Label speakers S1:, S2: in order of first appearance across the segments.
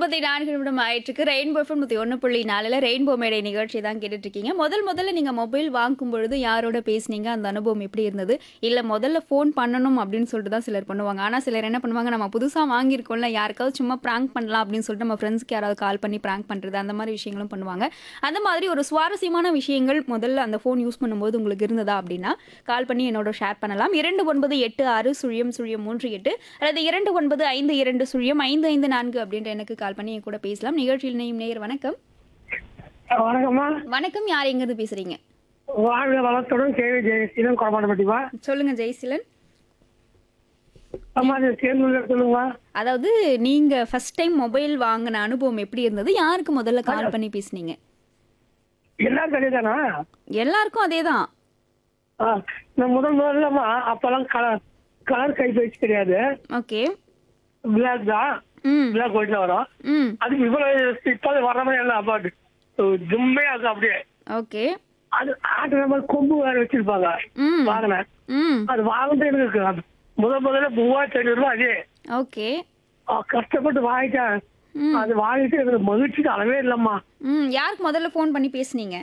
S1: முப்பத்தி நான்கு நிமிடம் ஆயிட்டுருக்கு ரெயின்போ எஃப்எம் நூற்றி ஒன்று புள்ளி நாலில் ரெயின்போ மேடை நிகழ்ச்சி தான் கேட்டுட்டு இருக்கீங்க முதல் முதல்ல நீங்கள் மொபைல் வாங்கும் பொழுது யாரோட பேசுனீங்க அந்த அனுபவம் எப்படி இருந்தது இல்லை முதல்ல ஃபோன் பண்ணணும் அப்படின்னு சொல்லிட்டு தான் சிலர் பண்ணுவாங்க ஆனால் சிலர் என்ன பண்ணுவாங்க நம்ம புதுசாக வாங்கியிருக்கோம்ல யாருக்காவது சும்மா ப்ராங்க் பண்ணலாம் அப்படின்னு சொல்லிட்டு நம்ம ஃப்ரெண்ட்ஸ்க்கு யாராவது கால் பண்ணி ப்ராங்க் பண்ணுறது அந்த மாதிரி விஷயங்களும் பண்ணுவாங்க அந்த மாதிரி ஒரு சுவாரஸ்யமான விஷயங்கள் முதல்ல அந்த ஃபோன் யூஸ் பண்ணும்போது உங்களுக்கு இருந்ததா அப்படின்னா கால் பண்ணி என்னோட ஷேர் பண்ணலாம் இரண்டு ஒன்பது எட்டு ஆறு சுழியம் சுழியம் மூன்று எட்டு அல்லது இரண்டு ஒன்பது ஐந்து இரண்டு சுழியம் ஐந்து ஐந்து நான்கு அப்படின்ற எனக்கு கால் பண்ணி என் கூட பேசலாம் நிகழ்ச்சியில் நேயும் நேயர் வணக்கம்
S2: வணக்கம்மா
S1: வணக்கம் யார் எங்கிருந்து பேசுறீங்க
S2: வாழ்க வளத்துடன் கேவி ஜெயசீலன் குழப்பாட்டப்பட்டிமா
S1: சொல்லுங்க ஜெய்சிலன்
S2: அம்மா அது சேர்ந்து சொல்லுங்கம்மா
S1: அதாவது நீங்க ஃபர்ஸ்ட் டைம் மொபைல் வாங்கின அனுபவம் எப்படி இருந்தது யாருக்கு முதல்ல கால் பண்ணி பேசுனீங்க
S2: எல்லாரும் தெரியுதானா
S1: எல்லாருக்கும் அதே தான்
S2: ஆ, நான் முதல் முதல்லம்மா அப்பெல்லாம் கலர் கலர் கைபேசி கிடையாது
S1: ஓகே
S2: பிளாக் தான்
S1: ம்
S2: பிளாக் ஒயிட்ல வரும்
S1: ம்
S2: அதுக்கு இவ்வளவு இப்போ வர மாதிரி எல்லாம் அப்பாட்டு ஜும்மே அது அப்படியே
S1: ஓகே
S2: அது ஆட்டு மாதிரி கொம்பு வேற வச்சிருப்பாங்க
S1: ம்
S2: வாங்கினேன்
S1: ம்
S2: அது வாங்கிட்டு எனக்கு அது முதல் முதல்ல மூவாயிரத்தி ஐநூறு ரூபாய் அதே
S1: ஓகே
S2: ஆ, கஷ்டப்பட்டு வாங்கிட்டேன்
S1: ம்
S2: அது வாங்கிட்டு எனக்கு மகிழ்ச்சிக்கு அளவே இல்லம்மா
S1: ம் யாருக்கு முதல்ல ஃபோன் பண்ணி பேசுனீங்க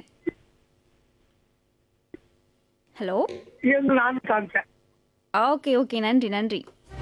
S1: ஹலோ
S2: இருந்து நான் காமிச்சேன்
S1: ஓகே ஓகே நன்றி நன்றி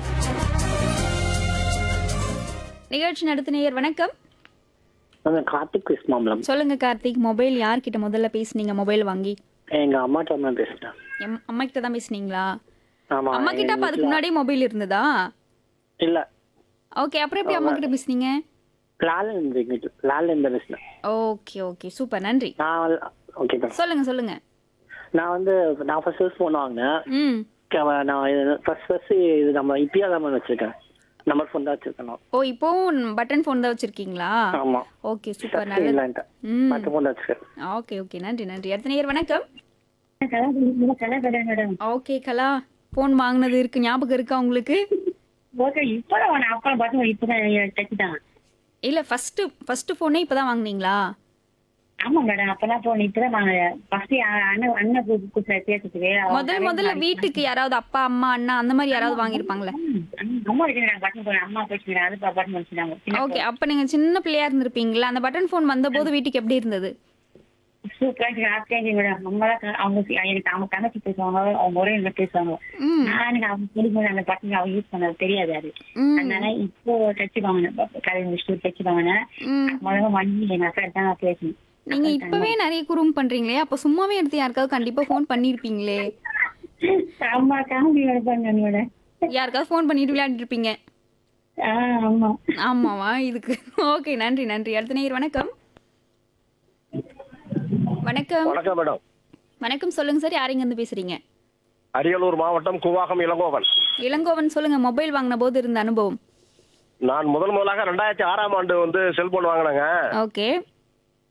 S1: நிகழ்ச்சி நடத்தினேயர் வணக்கம்
S3: நான் கார்த்திக் கிருஷ்ணாம்பலம்
S1: சொல்லுங்க கார்த்திக் மொபைல் யார்கிட்ட முதல்ல பேசுனீங்க மொபைல் வாங்கி
S3: எங்க அம்மாட்ட தான் பேசுறேன்
S1: எம் அம்மா கிட்ட தான் பேசுனீங்களா
S3: ஆமா
S1: அம்மா கிட்ட அப்ப அதுக்கு முன்னாடி மொபைல் இருந்ததா
S3: இல்ல
S1: ஓகே அப்புறம் எப்படி அம்மா கிட்ட பேசுனீங்க
S3: லால் இருந்து லால் இருந்து பேசுறேன்
S1: ஓகே ஓகே சூப்பர் நன்றி
S3: நான் ஓகே
S1: சொல்லுங்க சொல்லுங்க
S3: நான் வந்து நான் ஃபர்ஸ்ட் ஃபோன் வாங்கினேன்
S1: ம்
S3: க- நான் ஃபர்ஸ்ட் ஃபர்ஸ்ட் இது நம்ம இப்பயா தான் வச்சிருக்கேன் நம்பர் ஃபோன் தான் வச்சிருக்கேன் நான்.
S1: ஓ இப்போவும் பட்டன் ஃபோன் தான் வச்சிருக்கீங்களா
S3: ஆமா
S1: ஓகே சூப்பர்
S3: Touch
S1: நல்லது
S3: இல்லைன்ட்டு
S1: ம்
S3: மற்ற ஃபோன் தான் வச்சிருக்கேன்
S1: ஓகே ஓகே நன்றி நன்றி அடுத்த நேயர் வணக்கம்
S4: மேடம்
S1: ஓகே கலா ஃபோன் வாங்கினது இருக்கு ஞாபகம் இருக்கா உங்களுக்கு
S4: ஓகே இப்பதான் வாங்க அப்பா பார்த்து இப்பதான் டச் தான்
S1: இல்ல ஃபர்ஸ்ட் ஃபர்ஸ்ட் ஃபோனே இப்பதான் வாங்குனீங்களா
S4: ஆமா மேடம் அப்பதான் போன் இப்பதான் வாங்க ஃபர்ஸ்ட் அண்ணன் அண்ணன் கூப்பிட்டு பேசுறதுக்கு
S1: முதல் முதல்ல வீட்டுக்கு யாராவது அப்பா அம்மா அண்ணா அந்த மாதிரி யாராவது வாங்கியிருப்பாங்களே
S4: அம்மா வச்சுக்கிறாங்க பட்டன் போன் அம்மா வச்சுக்கிறாங்க அது பட்டன் வச்சுக்கிறாங்க
S1: ஓகே அப்ப நீங்க சின்ன பிள்ளையா இருந்திருப்பீங்களா அந்த பட்டன் ஃபோன் வந்த போது வீட்டுக்கு எப்படி இருந்தது
S4: சூப்பரா ஆச்சரியம் மேடம் அம்மா தான் அவங்க எனக்கு அவங்க தங்கச்சி பேசுவாங்க அவங்க ஒரே என்ன பேசுவாங்க
S1: ம்
S4: நான் எனக்கு அவங்க சொல்லும்போது அந்த பட்டன் அவங்க யூஸ் பண்ணது தெரியாது அது
S1: ம்
S4: அதனால இப்போ டச் வாங்கினேன் கதை முடிச்சுட்டு டச் வாங்கினேன்
S1: ம்
S4: முதல்ல வண்டி எங்க அக்கா தான் பேசணும்
S1: நீங்க இப்பவே நிறைய குறும் பண்றீங்களே அப்ப சும்மாவே எடுத்து யாருக்காவது கண்டிப்பா ஃபோன் பண்ணிருப்பீங்களே
S4: அம்மா காமெடி எடுப்பாங்க மேடம்
S1: யாருக்காவது ஃபோன் பண்ணிட்டு விளையாடிட்டு இருப்பீங்க
S4: ஆஹ் ஆமா
S1: ஆமாவா இதுக்கு ஓகே நன்றி நன்றி அடுத்த நேயர் வணக்கம் வணக்கம்
S5: வணக்கம் மேடம்
S1: வணக்கம் சொல்லுங்க சார் யார் இருந்து பேசுறீங்க
S5: அரியலூர் மாவட்டம் குவாகம் இளங்கோவன்
S1: இளங்கோவன் சொல்லுங்க மொபைல் வாங்கின போது இருந்த அனுபவம்
S5: நான் முதல் முதலாக ரெண்டாயிரத்தி ஆறாம் ஆண்டு வந்து செல்போன் வாங்கினேங்க
S1: ஓகே